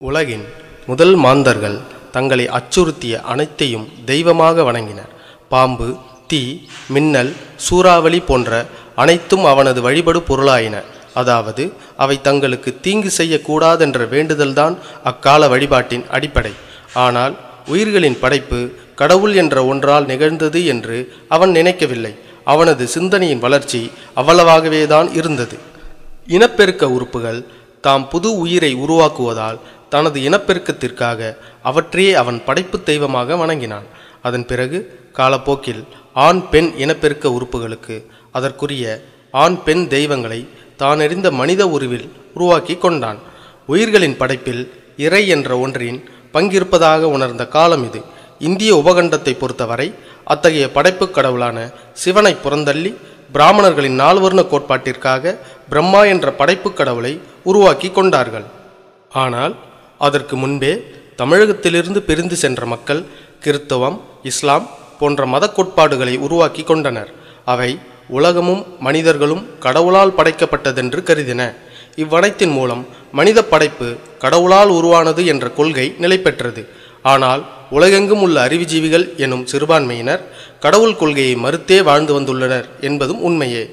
உலகின் முதல் மாந்தர்கள் தங்களை அச்சுறுத்திய அனைத்தையும் தெய்வமாக வணங்கினர் பாம்பு தீ மின்னல் சூறாவளி போன்ற அனைத்தும் அவனது வழிபடு பொருளாயின அதாவது அவை தங்களுக்கு தீங்கு செய்யக்கூடாதென்ற வேண்டுதல்தான் அக்கால வழிபாட்டின் அடிப்படை ஆனால் உயிர்களின் படைப்பு கடவுள் என்ற ஒன்றால் நிகழ்ந்தது என்று அவன் நினைக்கவில்லை அவனது சிந்தனையின் வளர்ச்சி அவ்வளவாகவேதான் இருந்தது இனப்பெருக்க உறுப்புகள் தாம் புது உயிரை உருவாக்குவதால் தனது இனப்பெருக்கத்திற்காக அவற்றையே அவன் படைப்புத் தெய்வமாக வணங்கினான் அதன் பிறகு காலப்போக்கில் ஆண் பெண் இனப்பெருக்க உறுப்புகளுக்கு அதற்குரிய ஆண் பெண் தெய்வங்களை தானெறிந்த மனித உருவில் உருவாக்கி கொண்டான் உயிர்களின் படைப்பில் இறை என்ற ஒன்றின் பங்கிருப்பதாக உணர்ந்த காலம் இது இந்திய உபகண்டத்தை பொறுத்தவரை அத்தகைய படைப்புக் கடவுளான சிவனை புறந்தள்ளி பிராமணர்களின் நால்வர்ண கோட்பாட்டிற்காக பிரம்மா என்ற படைப்புக் கடவுளை உருவாக்கி கொண்டார்கள் ஆனால் அதற்கு முன்பே தமிழகத்திலிருந்து பிரிந்து சென்ற மக்கள் கிறித்தவம் இஸ்லாம் போன்ற மத கோட்பாடுகளை உருவாக்கி கொண்டனர் அவை உலகமும் மனிதர்களும் கடவுளால் படைக்கப்பட்டதென்று கருதின இவ்வனைத்தின் மூலம் மனித படைப்பு கடவுளால் உருவானது என்ற கொள்கை நிலை பெற்றது ஆனால் உலகெங்கும் உள்ள அறிவுஜீவிகள் எனும் சிறுபான்மையினர் கடவுள் கொள்கையை மறுத்தே வாழ்ந்து வந்துள்ளனர் என்பதும் உண்மையே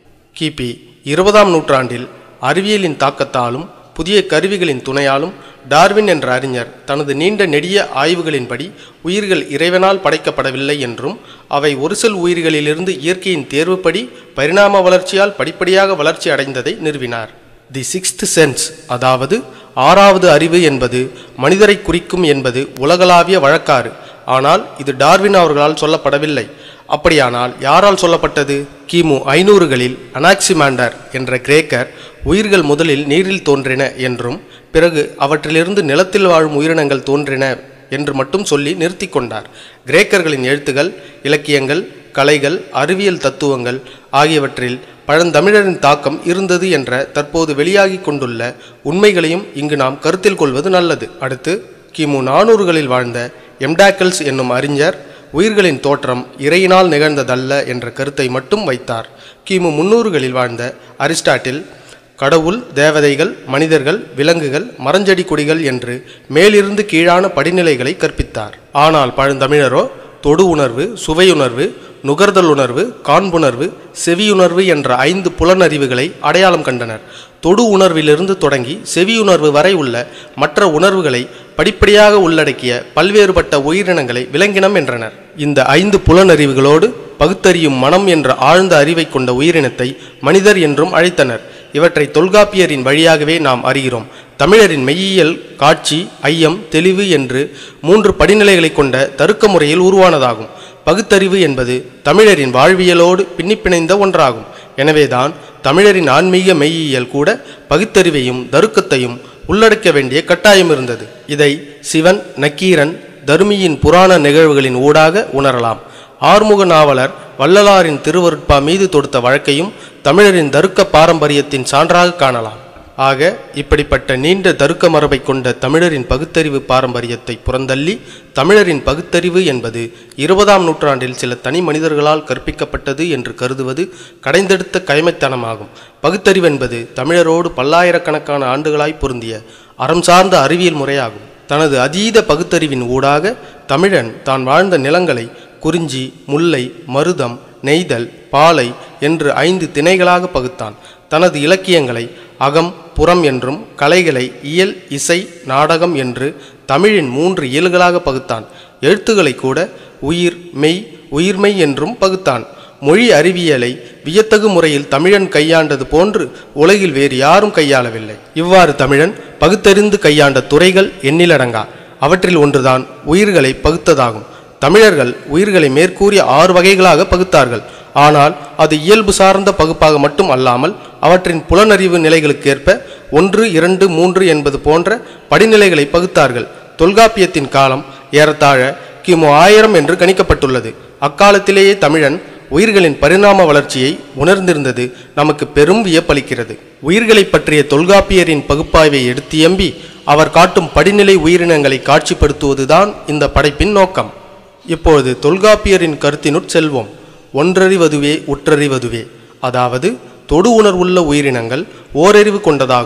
கிபி இருபதாம் நூற்றாண்டில் அறிவியலின் தாக்கத்தாலும் புதிய கருவிகளின் துணையாலும் டார்வின் என்ற அறிஞர் தனது நீண்ட நெடிய ஆய்வுகளின்படி உயிர்கள் இறைவனால் படைக்கப்படவில்லை என்றும் அவை ஒரு செல் உயிர்களிலிருந்து இயற்கையின் தேர்வுப்படி பரிணாம வளர்ச்சியால் படிப்படியாக வளர்ச்சி அடைந்ததை நிறுவினார் தி சிக்ஸ்த் சென்ஸ் அதாவது ஆறாவது அறிவு என்பது மனிதரை குறிக்கும் என்பது உலகளாவிய வழக்காறு ஆனால் இது டார்வின் அவர்களால் சொல்லப்படவில்லை அப்படியானால் யாரால் சொல்லப்பட்டது கிமு ஐநூறுகளில் அனாக்சிமாண்டர் என்ற கிரேக்கர் உயிர்கள் முதலில் நீரில் தோன்றின என்றும் பிறகு அவற்றிலிருந்து நிலத்தில் வாழும் உயிரினங்கள் தோன்றின என்று மட்டும் சொல்லி நிறுத்தி கொண்டார் கிரேக்கர்களின் எழுத்துகள் இலக்கியங்கள் கலைகள் அறிவியல் தத்துவங்கள் ஆகியவற்றில் பழந்தமிழரின் தாக்கம் இருந்தது என்ற தற்போது வெளியாகி கொண்டுள்ள உண்மைகளையும் இங்கு நாம் கருத்தில் கொள்வது நல்லது அடுத்து கிமு நானூறுகளில் வாழ்ந்த எம்டாக்கல்ஸ் என்னும் அறிஞர் உயிர்களின் தோற்றம் இறையினால் நிகழ்ந்ததல்ல என்ற கருத்தை மட்டும் வைத்தார் கிமு முன்னூறுகளில் வாழ்ந்த அரிஸ்டாட்டில் கடவுள் தேவதைகள் மனிதர்கள் விலங்குகள் மரஞ்செடி கொடிகள் என்று மேலிருந்து கீழான படிநிலைகளை கற்பித்தார் ஆனால் பழந்தமிழரோ தொடு உணர்வு சுவையுணர்வு நுகர்தல் உணர்வு காண்புணர்வு செவியுணர்வு என்ற ஐந்து புலனறிவுகளை அடையாளம் கண்டனர் தொடு உணர்விலிருந்து தொடங்கி செவியுணர்வு வரை உள்ள மற்ற உணர்வுகளை படிப்படியாக உள்ளடக்கிய பல்வேறுபட்ட உயிரினங்களை விலங்கினம் என்றனர் இந்த ஐந்து புலனறிவுகளோடு பகுத்தறியும் மனம் என்ற ஆழ்ந்த அறிவை கொண்ட உயிரினத்தை மனிதர் என்றும் அழைத்தனர் இவற்றை தொல்காப்பியரின் வழியாகவே நாம் அறிகிறோம் தமிழரின் மெய்யியல் காட்சி ஐயம் தெளிவு என்று மூன்று படிநிலைகளை கொண்ட தருக்க முறையில் உருவானதாகும் பகுத்தறிவு என்பது தமிழரின் வாழ்வியலோடு பின்னிப்பிணைந்த ஒன்றாகும் எனவேதான் தமிழரின் ஆன்மீக மெய்யியல் கூட பகுத்தறிவையும் தருக்கத்தையும் உள்ளடக்க வேண்டிய கட்டாயம் இருந்தது இதை சிவன் நக்கீரன் தருமியின் புராண நிகழ்வுகளின் ஊடாக உணரலாம் ஆறுமுக நாவலர் வள்ளலாரின் திருவருட்பா மீது தொடுத்த வழக்கையும் தமிழரின் தருக்க பாரம்பரியத்தின் சான்றாக காணலாம் ஆக இப்படிப்பட்ட நீண்ட தருக்க மரபை கொண்ட தமிழரின் பகுத்தறிவு பாரம்பரியத்தை புறந்தள்ளி தமிழரின் பகுத்தறிவு என்பது இருபதாம் நூற்றாண்டில் சில தனி மனிதர்களால் கற்பிக்கப்பட்டது என்று கருதுவது கடைந்தெடுத்த கைமைத்தனமாகும் பகுத்தறிவு என்பது தமிழரோடு பல்லாயிரக்கணக்கான ஆண்டுகளாய் பொருந்திய அறம் சார்ந்த அறிவியல் முறையாகும் தனது அதீத பகுத்தறிவின் ஊடாக தமிழன் தான் வாழ்ந்த நிலங்களை குறிஞ்சி முல்லை மருதம் நெய்தல் பாலை என்று ஐந்து திணைகளாக பகுத்தான் தனது இலக்கியங்களை அகம் புறம் என்றும் கலைகளை இயல் இசை நாடகம் என்று தமிழின் மூன்று இயல்களாக பகுத்தான் எழுத்துக்களை கூட உயிர் மெய் உயிர்மெய் என்றும் பகுத்தான் மொழி அறிவியலை வியத்தகு முறையில் தமிழன் கையாண்டது போன்று உலகில் வேறு யாரும் கையாளவில்லை இவ்வாறு தமிழன் பகுத்தறிந்து கையாண்ட துறைகள் எண்ணிலடங்கா அவற்றில் ஒன்றுதான் உயிர்களை பகுத்ததாகும் தமிழர்கள் உயிர்களை மேற்கூறிய ஆறு வகைகளாக பகுத்தார்கள் ஆனால் அது இயல்பு சார்ந்த பகுப்பாக மட்டும் அல்லாமல் அவற்றின் புலனறிவு நிலைகளுக்கேற்ப ஒன்று இரண்டு மூன்று என்பது போன்ற படிநிலைகளை பகுத்தார்கள் தொல்காப்பியத்தின் காலம் ஏறத்தாழ கிமு ஆயிரம் என்று கணிக்கப்பட்டுள்ளது அக்காலத்திலேயே தமிழன் உயிர்களின் பரிணாம வளர்ச்சியை உணர்ந்திருந்தது நமக்கு பெரும் வியப்பளிக்கிறது உயிர்களை பற்றிய தொல்காப்பியரின் பகுப்பாய்வை எடுத்தியம்பி அவர் காட்டும் படிநிலை உயிரினங்களை காட்சிப்படுத்துவதுதான் இந்த படைப்பின் நோக்கம் இப்பொழுது தொல்காப்பியரின் கருத்தினுட் செல்வோம் ஒன்றறிவதுவே உற்றறிவதுவே அதாவது தொடு உணர்வுள்ள உயிரினங்கள் ஓரறிவு கொண்டதாகும்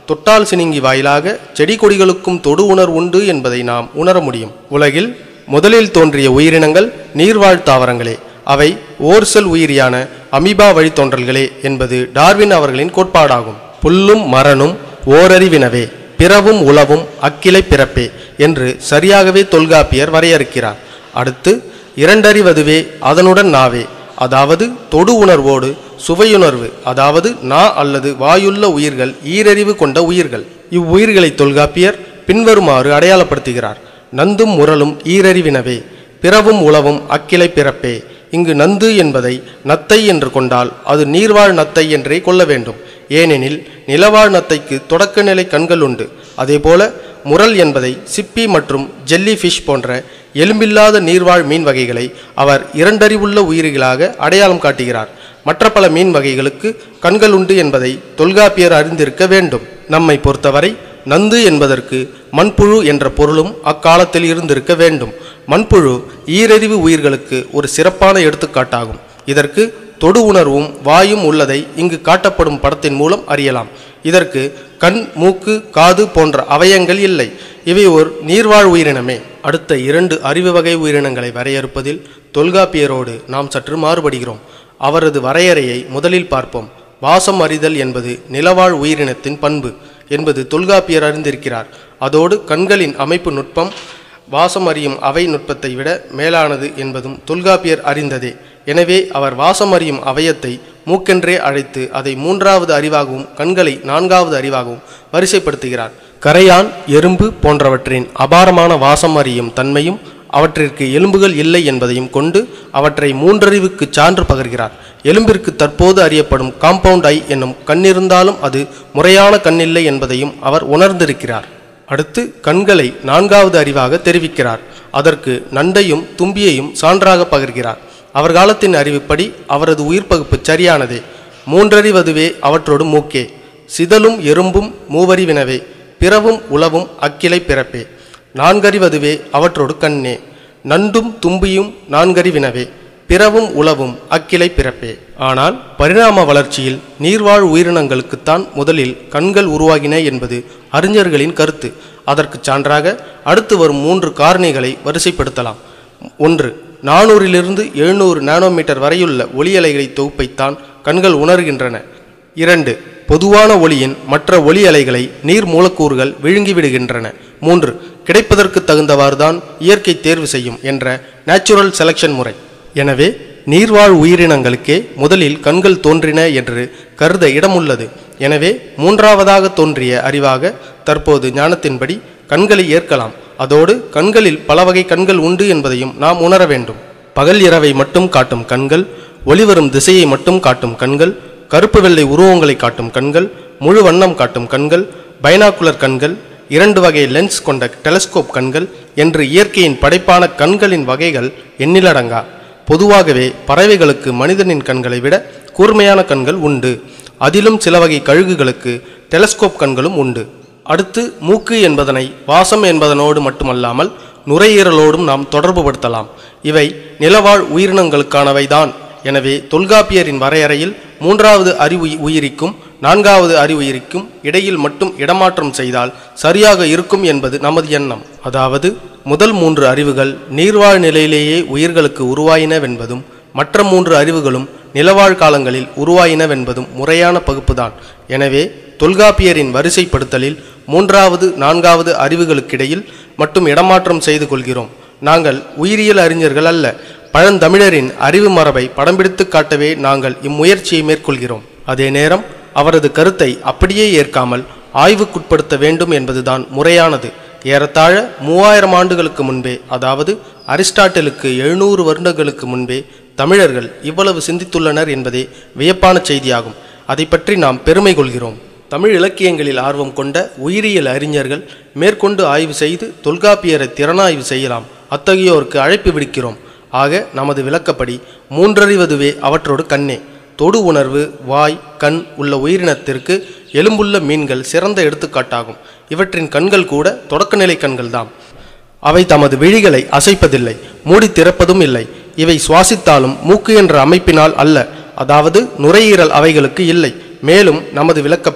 தொட்டால் சினிங்கி வாயிலாக செடி கொடிகளுக்கும் தொடு உணர்வு உண்டு என்பதை நாம் உணர முடியும் உலகில் முதலில் தோன்றிய உயிரினங்கள் நீர்வாழ் தாவரங்களே அவை ஓர்செல் உயிரியான அமீபா வழித்தோன்றல்களே என்பது டார்வின் அவர்களின் கோட்பாடாகும் புல்லும் மரனும் ஓரறிவினவே பிறவும் உளவும் அக்கிளை பிறப்பே என்று சரியாகவே தொல்காப்பியர் வரையறுக்கிறார் அடுத்து இரண்டறிவதுவே அதனுடன் நாவே அதாவது தொடு உணர்வோடு சுவையுணர்வு அதாவது நா அல்லது வாயுள்ள உயிர்கள் ஈரறிவு கொண்ட உயிர்கள் இவ்வுயிர்களை தொல்காப்பியர் பின்வருமாறு அடையாளப்படுத்துகிறார் நந்தும் முரலும் ஈரறிவினவே பிறவும் உளவும் அக்கிளை பிறப்பே இங்கு நந்து என்பதை நத்தை என்று கொண்டால் அது நீர்வாழ் நத்தை என்றே கொள்ள வேண்டும் ஏனெனில் நிலவாழ் நத்தைக்கு தொடக்க நிலை கண்கள் உண்டு அதேபோல முரல் என்பதை சிப்பி மற்றும் ஜெல்லி ஃபிஷ் போன்ற எலும்பில்லாத நீர்வாழ் மீன் வகைகளை அவர் இரண்டறிவுள்ள உயிரிகளாக அடையாளம் காட்டுகிறார் மற்ற பல மீன் வகைகளுக்கு கண்கள் உண்டு என்பதை தொல்காப்பியர் அறிந்திருக்க வேண்டும் நம்மை பொறுத்தவரை நந்து என்பதற்கு மண்புழு என்ற பொருளும் அக்காலத்தில் இருந்திருக்க வேண்டும் மண்புழு ஈரறிவு உயிர்களுக்கு ஒரு சிறப்பான எடுத்துக்காட்டாகும் இதற்கு தொடு உணர்வும் வாயும் உள்ளதை இங்கு காட்டப்படும் படத்தின் மூலம் அறியலாம் இதற்கு கண் மூக்கு காது போன்ற அவயங்கள் இல்லை இவை ஒரு நீர்வாழ் உயிரினமே அடுத்த இரண்டு அறிவு வகை உயிரினங்களை வரையறுப்பதில் தொல்காப்பியரோடு நாம் சற்று மாறுபடுகிறோம் அவரது வரையறையை முதலில் பார்ப்போம் வாசம் அறிதல் என்பது நிலவாழ் உயிரினத்தின் பண்பு என்பது தொல்காப்பியர் அறிந்திருக்கிறார் அதோடு கண்களின் அமைப்பு நுட்பம் வாசம் அறியும் அவை நுட்பத்தை விட மேலானது என்பதும் தொல்காப்பியர் அறிந்ததே எனவே அவர் வாசம் அறியும் அவயத்தை மூக்கென்றே அழைத்து அதை மூன்றாவது அறிவாகவும் கண்களை நான்காவது அறிவாகவும் வரிசைப்படுத்துகிறார் கரையான் எறும்பு போன்றவற்றின் அபாரமான வாசம் அறியும் தன்மையும் அவற்றிற்கு எலும்புகள் இல்லை என்பதையும் கொண்டு அவற்றை மூன்றறிவுக்கு சான்று பகர்கிறார் எலும்பிற்கு தற்போது அறியப்படும் காம்பவுண்ட் ஐ என்னும் கண்ணிருந்தாலும் அது முறையான கண்ணில்லை என்பதையும் அவர் உணர்ந்திருக்கிறார் அடுத்து கண்களை நான்காவது அறிவாக தெரிவிக்கிறார் அதற்கு நண்டையும் தும்பியையும் சான்றாக பகர்கிறார் அவர் காலத்தின் அறிவுப்படி அவரது உயிர் பகுப்பு சரியானதே மூன்றறிவதுவே அவற்றோடு மூக்கே சிதலும் எறும்பும் மூவறிவினவே பிறவும் உளவும் அக்கிளை பிறப்பே நான்கறிவதுவே அவற்றோடு கண்ணே நண்டும் தும்பியும் நான்கறிவினவே பிறவும் உளவும் அக்கிளை பிறப்பே ஆனால் பரிணாம வளர்ச்சியில் நீர்வாழ் உயிரினங்களுக்குத்தான் முதலில் கண்கள் உருவாகின என்பது அறிஞர்களின் கருத்து அதற்கு சான்றாக அடுத்து வரும் மூன்று காரணிகளை வரிசைப்படுத்தலாம் ஒன்று நானூறிலிருந்து எழுநூறு நானோமீட்டர் வரையுள்ள ஒளி அலைகளை தொகுப்பைத்தான் கண்கள் உணர்கின்றன இரண்டு பொதுவான ஒளியின் மற்ற ஒளி அலைகளை நீர் மூலக்கூறுகள் விழுங்கிவிடுகின்றன மூன்று கிடைப்பதற்கு தகுந்தவாறுதான் இயற்கை தேர்வு செய்யும் என்ற நேச்சுரல் செலெக்ஷன் முறை எனவே நீர்வாழ் உயிரினங்களுக்கே முதலில் கண்கள் தோன்றின என்று கருத இடமுள்ளது எனவே மூன்றாவதாக தோன்றிய அறிவாக தற்போது ஞானத்தின்படி கண்களை ஏற்கலாம் அதோடு கண்களில் பல வகை கண்கள் உண்டு என்பதையும் நாம் உணர வேண்டும் பகல் இரவை மட்டும் காட்டும் கண்கள் ஒளிவரும் திசையை மட்டும் காட்டும் கண்கள் கருப்பு வெள்ளை உருவங்களை காட்டும் கண்கள் முழு வண்ணம் காட்டும் கண்கள் பைனாக்குலர் கண்கள் இரண்டு வகை லென்ஸ் கொண்ட டெலஸ்கோப் கண்கள் என்று இயற்கையின் படைப்பான கண்களின் வகைகள் எண்ணிலடங்கா பொதுவாகவே பறவைகளுக்கு மனிதனின் கண்களை விட கூர்மையான கண்கள் உண்டு அதிலும் சில வகை கழுகுகளுக்கு டெலஸ்கோப் கண்களும் உண்டு அடுத்து மூக்கு என்பதனை வாசம் என்பதனோடு மட்டுமல்லாமல் நுரையீரலோடும் நாம் தொடர்புபடுத்தலாம் இவை நிலவாழ் உயிரினங்களுக்கானவைதான் எனவே தொல்காப்பியரின் வரையறையில் மூன்றாவது அறிவு உயிரிக்கும் நான்காவது அறிவுயிரிக்கும் இடையில் மட்டும் இடமாற்றம் செய்தால் சரியாக இருக்கும் என்பது நமது எண்ணம் அதாவது முதல் மூன்று அறிவுகள் நீர்வாழ் நிலையிலேயே உயிர்களுக்கு உருவாயினவென்பதும் மற்ற மூன்று அறிவுகளும் நிலவாழ் காலங்களில் உருவாயினவென்பதும் முறையான பகுப்புதான் எனவே தொல்காப்பியரின் வரிசைப்படுத்தலில் மூன்றாவது நான்காவது அறிவுகளுக்கிடையில் மட்டும் இடமாற்றம் செய்து கொள்கிறோம் நாங்கள் உயிரியல் அறிஞர்கள் அல்ல பழந்தமிழரின் அறிவு மரபை படம் பிடித்து காட்டவே நாங்கள் இம்முயற்சியை மேற்கொள்கிறோம் அதே நேரம் அவரது கருத்தை அப்படியே ஏற்காமல் ஆய்வுக்குட்படுத்த வேண்டும் என்பதுதான் முறையானது ஏறத்தாழ மூவாயிரம் ஆண்டுகளுக்கு முன்பே அதாவது அரிஸ்டாட்டிலுக்கு எழுநூறு வருடங்களுக்கு முன்பே தமிழர்கள் இவ்வளவு சிந்தித்துள்ளனர் என்பதே வியப்பான செய்தியாகும் அதை பற்றி நாம் பெருமை கொள்கிறோம் தமிழ் இலக்கியங்களில் ஆர்வம் கொண்ட உயிரியல் அறிஞர்கள் மேற்கொண்டு ஆய்வு செய்து தொல்காப்பியரை திறனாய்வு செய்யலாம் அத்தகையோருக்கு அழைப்பு விடுக்கிறோம் ஆக நமது விளக்கப்படி மூன்றறிவதுவே அவற்றோடு கண்ணே தொடு உணர்வு வாய் கண் உள்ள உயிரினத்திற்கு எலும்புள்ள மீன்கள் சிறந்த எடுத்துக்காட்டாகும் இவற்றின் கண்கள் கூட தொடக்கநிலை கண்கள்தாம் அவை தமது விழிகளை அசைப்பதில்லை மூடி திறப்பதும் இல்லை இவை சுவாசித்தாலும் மூக்கு என்ற அமைப்பினால் அல்ல அதாவது நுரையீரல் அவைகளுக்கு இல்லை மேலும் நமது விளக்கப்படி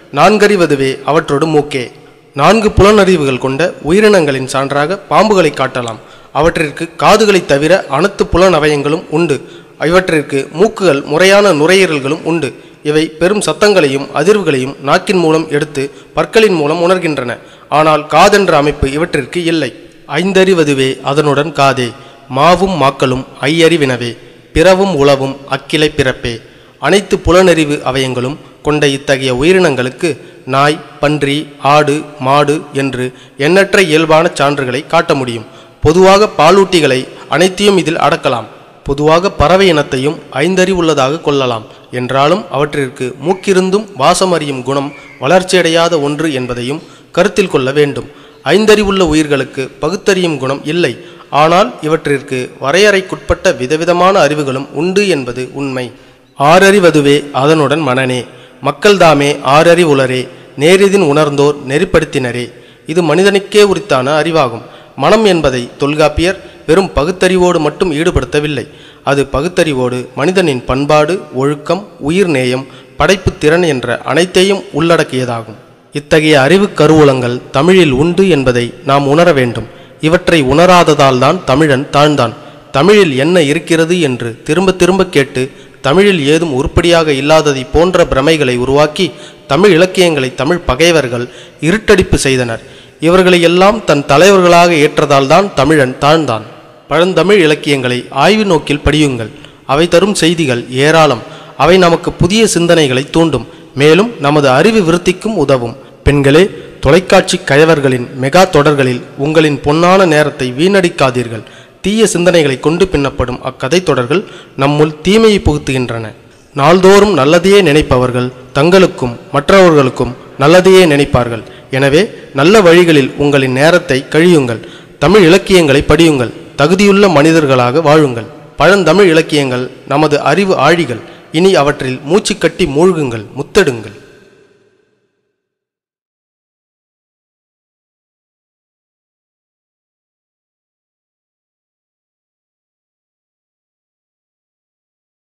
நான்கறிவதுவே அவற்றோடு மூக்கே நான்கு புலனறிவுகள் கொண்ட உயிரினங்களின் சான்றாக பாம்புகளை காட்டலாம் அவற்றிற்கு காதுகளைத் தவிர அனைத்து புலனவயங்களும் உண்டு இவற்றிற்கு மூக்குகள் முறையான நுரையீரல்களும் உண்டு இவை பெரும் சத்தங்களையும் அதிர்வுகளையும் நாக்கின் மூலம் எடுத்து பற்களின் மூலம் உணர்கின்றன ஆனால் காதென்ற அமைப்பு இவற்றிற்கு இல்லை ஐந்தறிவதுவே அதனுடன் காதே மாவும் மாக்களும் ஐயறிவினவே பிறவும் உளவும் அக்கிளை பிறப்பே அனைத்து புலனறிவு அவயங்களும் கொண்ட இத்தகைய உயிரினங்களுக்கு நாய் பன்றி ஆடு மாடு என்று எண்ணற்ற இயல்பான சான்றுகளை காட்ட முடியும் பொதுவாக பாலூட்டிகளை அனைத்தையும் இதில் அடக்கலாம் பொதுவாக பறவை இனத்தையும் ஐந்தறிவுள்ளதாக கொள்ளலாம் என்றாலும் அவற்றிற்கு மூக்கிருந்தும் வாசம் அறியும் குணம் வளர்ச்சியடையாத ஒன்று என்பதையும் கருத்தில் கொள்ள வேண்டும் ஐந்தறிவுள்ள உயிர்களுக்கு பகுத்தறியும் குணம் இல்லை ஆனால் இவற்றிற்கு வரையறைக்குட்பட்ட விதவிதமான அறிவுகளும் உண்டு என்பது உண்மை ஆறறிவதுவே அதனுடன் மனனே மக்கள்தாமே ஆறறிவுளரே நேரிதின் உணர்ந்தோர் நெறிப்படுத்தினரே இது மனிதனுக்கே உரித்தான அறிவாகும் மனம் என்பதை தொல்காப்பியர் வெறும் பகுத்தறிவோடு மட்டும் ஈடுபடுத்தவில்லை அது பகுத்தறிவோடு மனிதனின் பண்பாடு ஒழுக்கம் உயிர்நேயம் படைப்புத் திறன் என்ற அனைத்தையும் உள்ளடக்கியதாகும் இத்தகைய அறிவு கருவூலங்கள் தமிழில் உண்டு என்பதை நாம் உணர வேண்டும் இவற்றை உணராததால் தான் தமிழன் தாழ்ந்தான் தமிழில் என்ன இருக்கிறது என்று திரும்ப திரும்ப கேட்டு தமிழில் ஏதும் உருப்படியாக இல்லாததை போன்ற பிரமைகளை உருவாக்கி தமிழ் இலக்கியங்களை தமிழ் பகைவர்கள் இருட்டடிப்பு செய்தனர் இவர்களை எல்லாம் தன் தலைவர்களாக ஏற்றதால் தான் தமிழன் தாழ்ந்தான் பழந்தமிழ் இலக்கியங்களை ஆய்வு நோக்கில் படியுங்கள் அவை தரும் செய்திகள் ஏராளம் அவை நமக்கு புதிய சிந்தனைகளை தூண்டும் மேலும் நமது அறிவு விருத்திக்கும் உதவும் பெண்களே தொலைக்காட்சி கயவர்களின் மெகா தொடர்களில் உங்களின் பொன்னான நேரத்தை வீணடிக்காதீர்கள் தீய சிந்தனைகளை கொண்டு பின்னப்படும் அக்கதை தொடர்கள் நம்முள் தீமையை புகுத்துகின்றன நாள்தோறும் நல்லதையே நினைப்பவர்கள் தங்களுக்கும் மற்றவர்களுக்கும் நல்லதையே நினைப்பார்கள் எனவே நல்ல வழிகளில் உங்களின் நேரத்தை கழியுங்கள் தமிழ் இலக்கியங்களை படியுங்கள் தகுதியுள்ள மனிதர்களாக வாழுங்கள் பழந்தமிழ் இலக்கியங்கள் நமது அறிவு ஆழிகள் இனி அவற்றில் மூச்சு கட்டி மூழ்குங்கள் முத்தெடுங்கள்